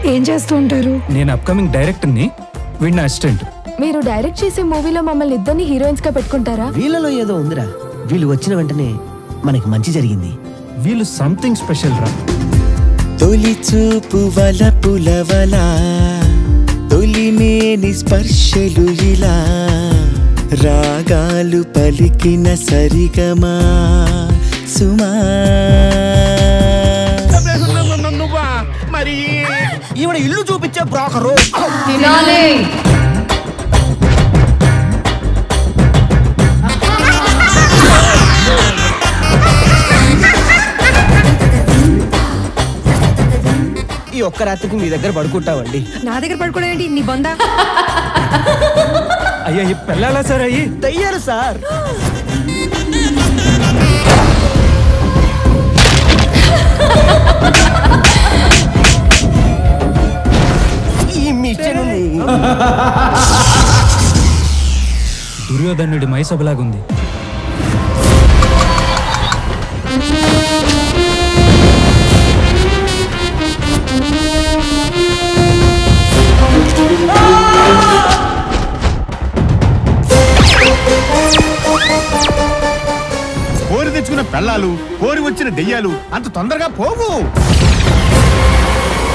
ఏం చేస్తూ ఉంటారు నేను అప్కమింగ్ డైరెక్టర్ని వీడిన అసిస్టెంట్ మీరు డైరెక్ట్ చేసే మూవీలో మమ్మల్ని ఇద్దరిని హీరోయిన్స్ గా పెట్టుకుంటారా వీళ్ళలో ఏదో ఉందిరా వీళ్ళు వచ్చిన వెంటనే మనకి మంచి జరిగింది వీళ్ళు సంథింగ్ స్పెషల్ రా తొలి చూపు వల పులవల తొలిమేని స్పర్శలు ఇలా రాగాలు పలికిన సరిగమా సుమా నువ్వా మరి ఈవిడ ఇల్లు చూపించే బ్రోకరు ఈ ఒక్క రాత్రికి మీ దగ్గర పడుకుంటామండి నా దగ్గర పడుకోవడం ఏంటి నీ బొందా అయ్యా ఈ పెళ్ళాలా సార్ అయ్యి దయ్యాలు సార్ ఈ మిషన్ దుర్యోధనుడి మైసభలాగుంది కోరి తెచ్చుకున్న పెళ్ళాలు కోరి వచ్చిన దెయ్యాలు అంత తొందరగా పోవు